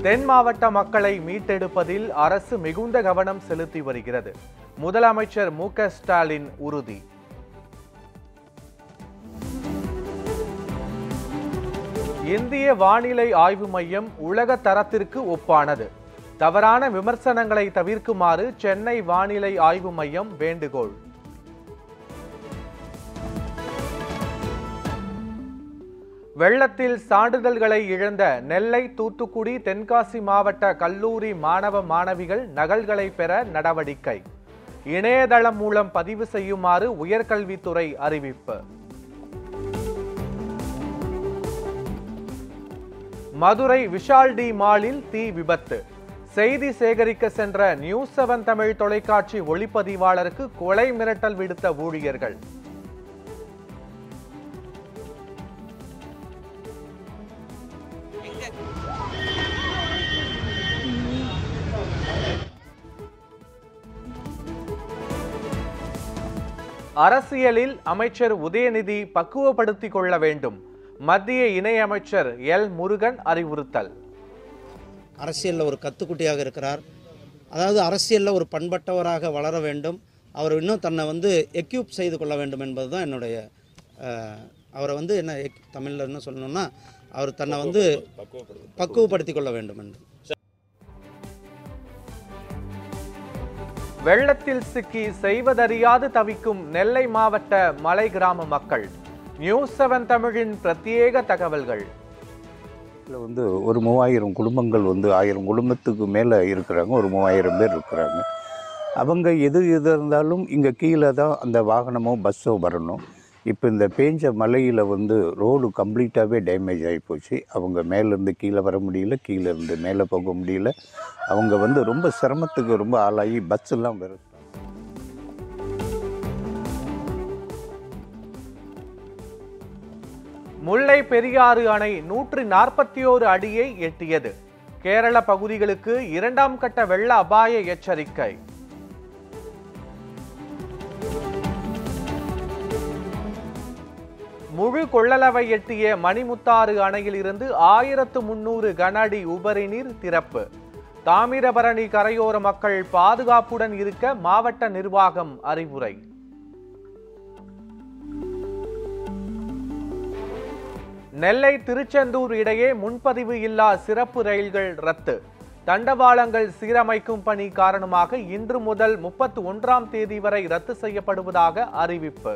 தென் மாவட்ட மக்களை மீட்டெடுப்பதில் அரசு மிகுந்த கவனம் செலுத்தி வருகிறது முதலமைச்சர் மு க ஸ்டாலின் உறுதி இந்திய வானிலை ஆய்வு மையம் உலக தரத்திற்கு ஒப்பானது தவறான விமர்சனங்களை தவிர்க்குமாறு சென்னை வானிலை ஆய்வு மையம் வேண்டுகோள் வெள்ளத்தில் சான்றிதழ்களை இழந்த நெல்லை தூத்துக்குடி தென்காசி மாவட்ட கல்லூரி மாணவ மாணவிகள் நகல்களை பெற நடவடிக்கை இணையதளம் மூலம் பதிவு செய்யுமாறு உயர்கல்வித்துறை அறிவிப்பு மதுரை விஷால் டி மாலில் தீ விபத்து செய்தி சேகரிக்க சென்ற நியூஸ் செவன் தமிழ் தொலைக்காட்சி ஒளிப்பதிவாளருக்கு கொலை மிரட்டல் விடுத்த ஊழியர்கள் அரசியலில் அமைச்சர் உதயநிதி பக்குவப்படுத்திக் கொள்ள வேண்டும் மத்திய இணையமைச்சர் எல் முருகன் அறிவுறுத்தல் அரசியலில் ஒரு கத்துக்குட்டியாக இருக்கிறார் அதாவது அரசியலில் ஒரு பண்பட்டவராக வளர வேண்டும் அவர் இன்னும் தன்னை வந்து எக்யூப் செய்து கொள்ள வேண்டும் என்பது தான் என்னுடைய அஹ், அவரை வந்து என்ன தமிழில் என்ன சொல்லணும்னா அவர் தன்னை வந்து பக்குவப்படுத்திக் கொள்ள வேண்டும் என்று வெள்ளத்தில் சிக்கி செய்வதறியாது தவிக்கும் நெல்லை மாவட்ட மலை கிராம மக்கள் நியூஸ் செவன் தமிழின் பிரத்யேக தகவல்கள் இதில் வந்து ஒரு மூவாயிரம் குடும்பங்கள் வந்து ஆயிரம் குடும்பத்துக்கு மேலே இருக்கிறாங்க ஒரு மூவாயிரம் பேர் இருக்கிறாங்க அவங்க எது எது இருந்தாலும் இங்கே கீழே தான் அந்த வாகனமோ பஸ்ஸோ வரணும் இப்போ இந்த பேஞ்ச மலையில் வந்து ரோடு கம்ப்ளீட்டாகவே டேமேஜ் ஆகி போச்சு அவங்க மேலேருந்து கீழே வர முடியல கீழே இருந்து மேலே போக முடியல அவங்க வந்து ரொம்ப சிரமத்துக்கு ரொம்ப ஆளாகி பஸ் எல்லாம் வரும் முல்லை பெரியாறு அணை நூற்றி நாற்பத்தி ஓரு அடியை எட்டியது கேரள பகுதிகளுக்கு இரண்டாம் கட்ட வெள்ள அபாய எச்சரிக்கை முழு கொள்ளளவை எட்டிய மணிமுத்தாறு அணையில் இருந்து ஆயிரத்து முன்னூறு கன அடி உபரி நீர் திறப்பு தாமிரபரணி கரையோர மக்கள் பாதுகாப்புடன் இருக்க மாவட்ட நிர்வாகம் அறிவுரை நெல்லை திருச்செந்தூர் இடையே முன்பதிவு இல்லா சிறப்பு ரயில்கள் ரத்து தண்டவாளங்கள் சீரமைக்கும் பணி காரணமாக இன்று முதல் முப்பத்தி ஒன்றாம் தேதி வரை ரத்து செய்யப்படுவதாக அறிவிப்பு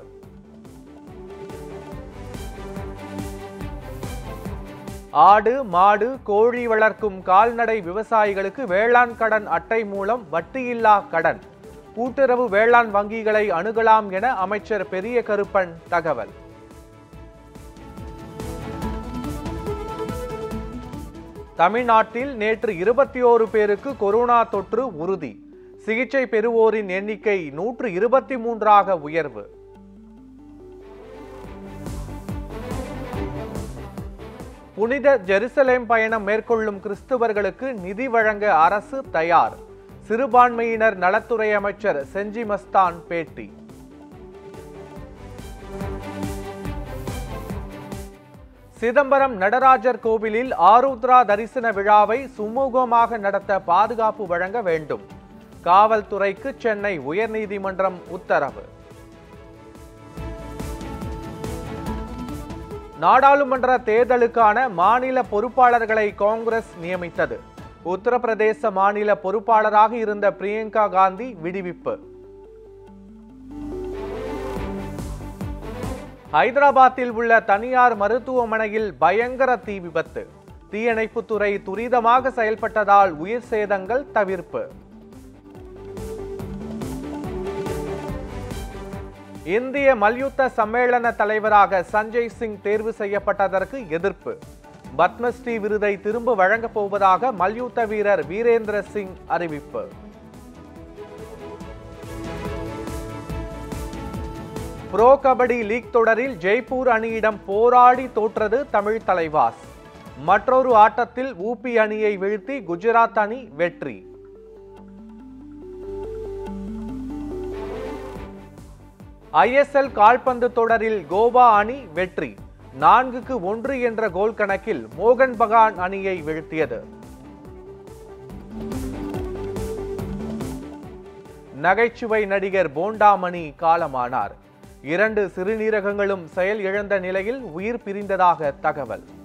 ஆடு மாடு கோழி வளர்க்கும் கால்நடை விவசாயிகளுக்கு வேளாண் கடன் அட்டை மூலம் வட்டியில்லா கடன் கூட்டுறவு வேளாண் வங்கிகளை அணுகலாம் என அமைச்சர் பெரிய கருப்பன் தகவல் தமிழ்நாட்டில் நேற்று இருபத்தி ஓரு பேருக்கு கொரோனா தொற்று உறுதி சிகிச்சை பெறுவோரின் எண்ணிக்கை நூற்று இருபத்தி மூன்றாக உயர்வு புனித ஜெருசலேம் பயணம் மேற்கொள்ளும் கிறிஸ்துவர்களுக்கு நிதி வழங்க அரசு தயார் சிறுபான்மையினர் நலத்துறை அமைச்சர் செஞ்சி மஸ்தான் பேட்டி சிதம்பரம் நடராஜர் கோவிலில் ஆருத்ரா தரிசன விழாவை சுமூகமாக நடத்த பாதுகாப்பு வழங்க வேண்டும் காவல்துறைக்கு சென்னை உயர்நீதிமன்றம் உத்தரவு நாடாளுமன்ற தேர்தலுக்கான மாநில பொறுப்பாளர்களை காங்கிரஸ் நியமித்தது உத்தரப்பிரதேச மாநில பொறுப்பாளராக இருந்த பிரியங்கா காந்தி விடுவிப்பு ஹைதராபாத்தில் உள்ள தனியார் மருத்துவமனையில் பயங்கர தீ விபத்து தீயணைப்புத்துறை துரிதமாக செயல்பட்டதால் உயிர் சேதங்கள் தவிர்ப்பு இந்திய மல்யுத்த சம்மேளன தலைவராக சஞ்சய் சிங் தேர்வு செய்யப்பட்டதற்கு எதிர்ப்பு பத்மஸ்ரீ விருதை திரும்ப வழங்கப் போவதாக மல்யுத்த வீரர் வீரேந்திர சிங் அறிவிப்பு புரோ கபடி லீக் தொடரில் ஜெய்ப்பூர் அணியிடம் போராடி தோற்றது தமிழ் தலைவாஸ் மற்றொரு ஆட்டத்தில் ஊபி அணியை வீழ்த்தி குஜராத் அணி வெற்றி ஐஎஸ்எல் கால்பந்து தொடரில் கோவா அணி வெற்றி நான்குக்கு ஒன்று என்ற கோல் கணக்கில் மோகன் பகான் அணியை வீழ்த்தியது நகைச்சுவை நடிகர் போண்டாமணி காலமானார் இரண்டு சிறுநீரகங்களும் செயல் இழந்த நிலையில் உயிர் பிரிந்ததாக தகவல்